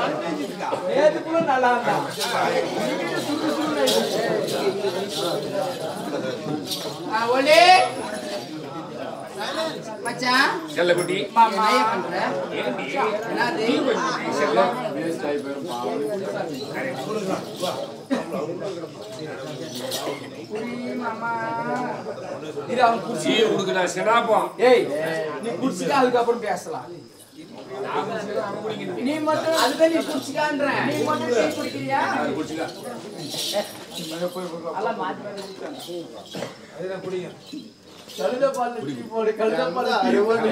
நேத்துக்குள்ள நல்லா இருந்தான் ஆ, ஒளி மச்சான் செல்லக்குட்டி மாமா என்ன பண்ற என்னது மாமா இது அவன் குடிச்சு சீ உனக்கு நான் சினாப்போம் ஏய் நீ குடிச்சிட்டு அதுக்கப்புறம் பேசலாம் நீ மட்டும் அதுதான் நீ குடிச்சுக்கான்ற நீ மட்டும் டீ குடிக்கிறியா எல்லாம் மாத்தி மாத்தி குடிச்சாங்க. கழுத பால் டீ போடு கழுத பால் டீ போடு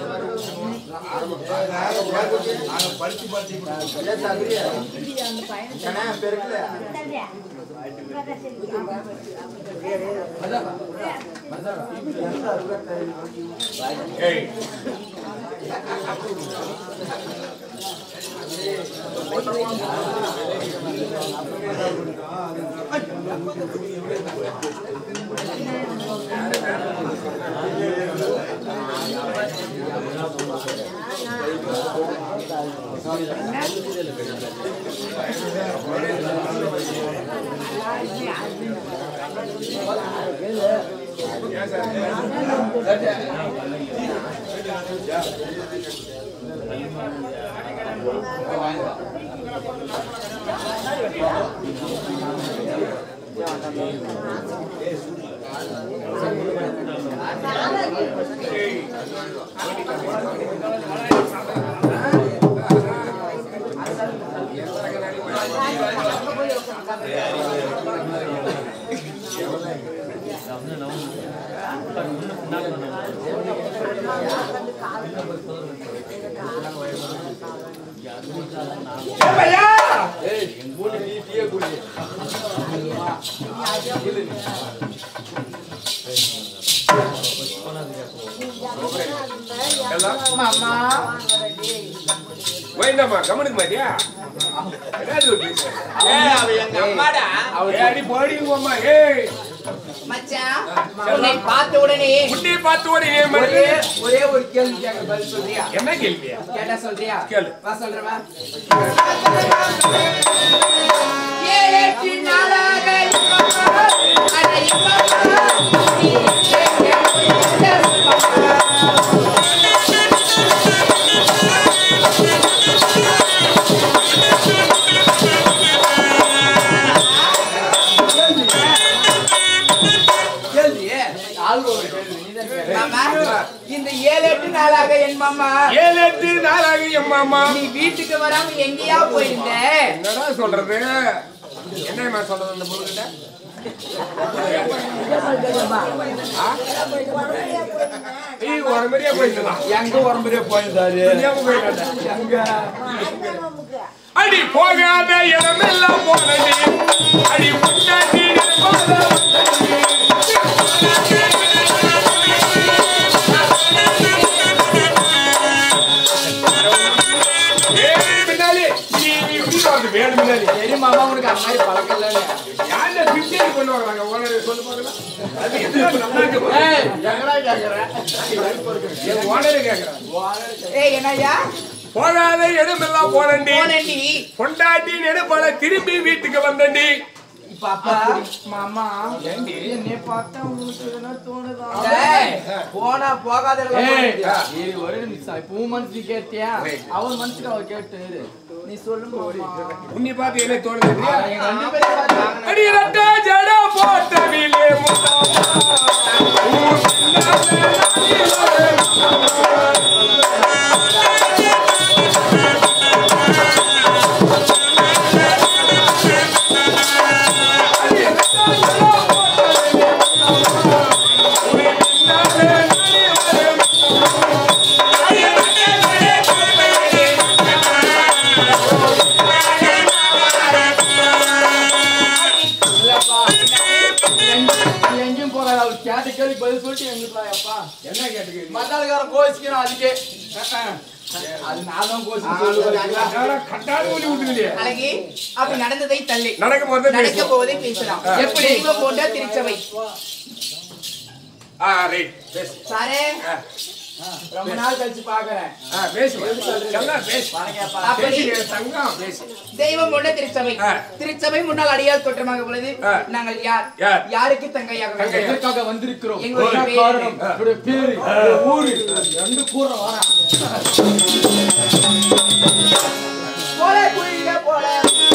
ஏய் மாமா வேண்டாமா கவனிக்க மாட்டியா என்னது ஒரு பேச்சு? ஏய், அவ எங்க அம்மாடா ஏய், அடி போடி உங்க அம்மா ஏய் மச்சான் உன்னை பார்த்த உடனே குட்டி பார்த்து ஒரு ஏன் ஒரே மறுத்து? ஒரே ஒரு கேள்வி கேட்க பதில் சொல்றியா என்ன கேள்வியா கேட்டா சொல்றியா கேளு. வா சொல்றவா ஏழு எட்டு நாளாக இப்பப்பா, அட இப்பப்பா, நீ எங்க போயிருந்தப்பா. கேள்வி ஆள் ஒரு கேள்வி நீதான் கேளு. மாமா, இந்த ஏழு எட்டு நாளாக என் மாமா ஏழு எட்டு நாளாகி அம்மாமா நீ வீட்டுக்கு வராம எங்கேயா போயிருந்த என்னடா சொல்றது என்னம்மா சொல்றது அந்த பொண்ணுகிட்ட நீ ஒரு மாதிரியா போயிருந்தா எங்க உடம்புலயே போயிருந்தாரு தெரியாம போயிட்டாண்டா. எங்க அடி போகாத இடமெல்லாம் போனடி அடி முன்னாடி நிற்பாத வந்தடி. ஏய், பின்னாடி நீ நீ இப்படி வாங்க, வேணும் பின்னாடி சரி மாமா உனக்கு அந்த மாதிரி பழக்கம் இல்லைன்னு யாருல பிப்டி கொண்டு வர்றாங்க ஓனர் சொல்லு பார்க்கலாம் அது எதுவும் நல்லா இருக்கு ஏய் எங்கடா கேக்குற என் ஓனரே கேட்கறான் ஏய் என்னய்யா போகாத இடமெல்லாம் போனண்டி போனண்டி பொண்டாட்டி நெடுப்பால திரும்பி வீட்டுக்கு வந்தண்டி இப்ப அப்பா மாமா ஏண்டி? என்னை பார்த்தா உங்களுக்கு எதனா தோணுதா ஏய், போனா போகாத இடம்லாம் ஏய். போயிட்டியா? இரு, ஒரே நிமிஷம் இப்ப உன் மனசு நீ கேட்டியா அவன் மனசுக்கு அவ கேட்டு இரு. நீ சொல்லு மாமா. உன்னை பார்த்து என்ன தோணுது எங்க ரெண்டு பேரையும் பார்த்து அடி ரட்ட ஜட போட்ட வீலே இல்லப்பா. நீ எங்கேயும் போகாத அவள் கேட்ட கேள்வி பதில் சொல்லிட்டு எங்களுக்கு வாயப்பா. என்ன கேட்டுக்கு மத்தாளுக்காரன் கோவிச்சுக்கிறான் அதுக்கே அது நான் தான் கோவிச்சு சொல்லுவேன் கட்டாத ஒளி விட்டுலையே அழகி அப்படி நடந்ததை தள்ளி நடக்க போறதே நடக்க பேசுவோம் போவதை பேசலாம் எப்படி தெய்வம் போன்ற திருச்சபை ஆ ரைட் பேசு சாரே ரொம்ப நாள் கழிச்சு பாக்குறேன் ஆ, பேசு எல்லாம் பேசு அப்படி பேசு, தங்கம் பேசு தெய்வம் கொண்ட திருச்சபை ஆ. திருச்சபை முன்னால் அடியால் தோற்றமாக உள்ளது ஆ. நாங்கள் யார் யார்? யாருக்கு தங்கையாக தங்கை. வேண்டும்? எதற்காக வந்திருக்கிறோம் எங்களுடைய என்ன பேரு. காரணம் இவருடைய பேரு இவருடைய ஊரு ரெண்டு கூற வாரா போல குயில போல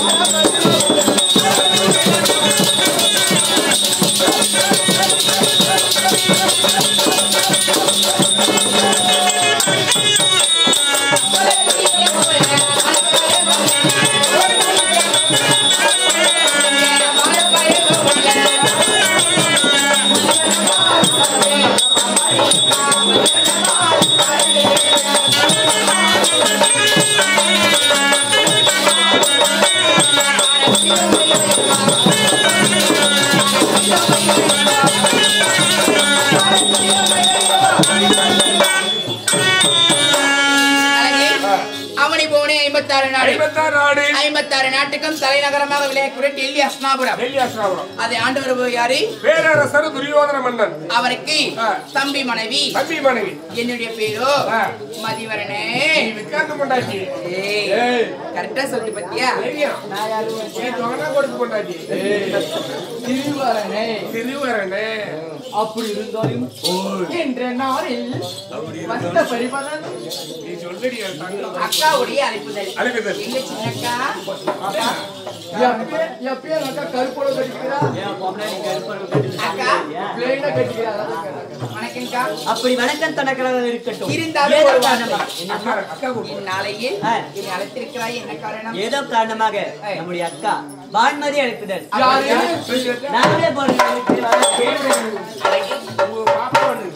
அழகே, அவனி போனே ஐம்பத்தாறு நாடு ஐம்பத்தாறு நாடு ஐம்பத்தாறு நாட்டுக்கும் தலைநகரமாக விளையக்கூடிய டெல்லி அஸ்னாபுரம் டெல்லி அஸ்ராபுரம் அதை ஆண்டு வருபவர் யாரு பேரரசர் துரியோதன மன்னன் அவருக்கு ஆ. தம்பி மனைவி தம்பி மனைவி என்னுடைய பேரோ ஆ. மதிவரனே நீ விக்காந்து கொண்டாச்சி ஏய், ஏய். கரெக்டா சொல்லிட்டு பத்தியா தெரியும் ஏன் தொகனா கொடுத்து கொண்டாச்சி திருவரனே திருவரனே அப்படி இருந்தாலும் என்ற நாளில் வந்த பரிபாலன் நீ சொல்லடி என் தங்கம் அக்காவுடைய அழைப்புதல் அழைப்புதல். எங்க சின்னக்கா எப்பயே எப்பயே அக்கா கருப்போட கட்டிக்கிறா அக்கா பிளேனா கட்டிக்கிறா வணக்கம்க்கா அப்படி வணக்கம் தனக்கராக இருக்கட்டும் இருந்தாலும் ஏதோ ஒரு காரணமா அக்கா அக்கா கூப்பிடு. இந்நாளையில் ஆ. என்னை அழைத்திருக்கிறாய் என்ன காரணம் ஏதோ காரணமாக நம்முடைய அக்கா வான்மதி அழைப்புதல் யாரு சொல்லி வைக்க. நாங்களே போறோம் உங்க பாப்பா வந்து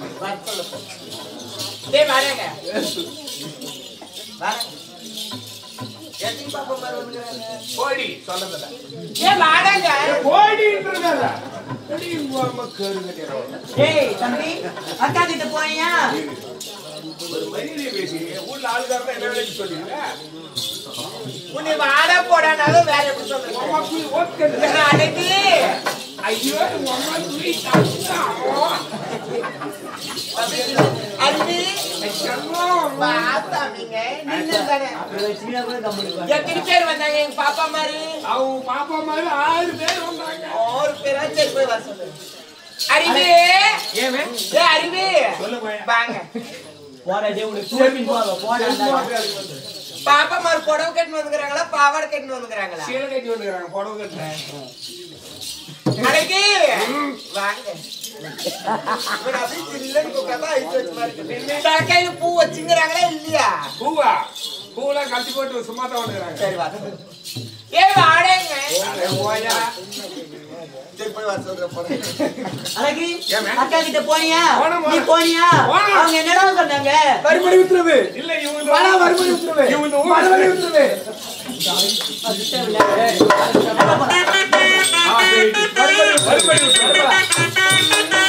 டேய் வாடங்க போடி சொன்னதில்ல ஏ வாடங்க போடின்றதால எடி உங்க அம்மா கேடு கட்டிடுறோம் ஏய் தம்பி அக்கா கிட்ட போனியா ஒரு மரியாதை பேசி ஊர்ல ஆளுக்காரங்க என்ன வேலைக்கு சொல்லுங்க உன்னை வாட போடானாலும் வேற எப்படி சொல்றீங்க அம்மா போய் ஓட்டுறது அடங்கி ஐயோ உங்க அம்மா போய் தங்கம் அன்பி செல்லம் பாத்தாமிங்க நீங்க தானே சின்ன கூட கம்முனு எத்தனை பேர் வந்தாங்க எங்க பாப்பா மாதிரி அவங்க பாப்பா மாதிரி ஆறு பேர் வந்தாங்க ஒரு பேரா சரி போய் வர சொல்லு அறிவே ஏமே ஏ அறிவே சொல்லுங்க வாங்க போறதே உனக்கு தூக்கி போவ போடா பாப்பா மாதிரி புடவை கட்டின்னு வந்துக்கிறாங்களா பாவாடை கட்டின்னு வந்துக்கிறாங்களா சீலை கட்டி வந்துக்கிறாங்க புடவை கட்டுறேன் அழகி வாங்க இவன் அப்படியே சில்லுன்னு உட்கார்ந்தா ஐஸ் வச்ச மாதிரி இருக்கு. தலைக்கையில பூ வச்சுங்கிறாங்களா இல்லையா பூவா பூவெல்லாம் கட்டி போட்டு சும்மா தான் வந்துக்கிறாங்க சரி வா ஏ வாடங்க அடே ஓயா அழகி ஏம்மா? அக்கா கிட்ட போனியா போனோம்மா. நீ போனியா போனோம். அவங்க என்னடா சொன்னாங்க மறுபடி விட்டுருது இல்ல இவங்க மறுபடி விட்டுருது இவங்க மறுபடி விட்டுருது மறுபடி விட்டுருது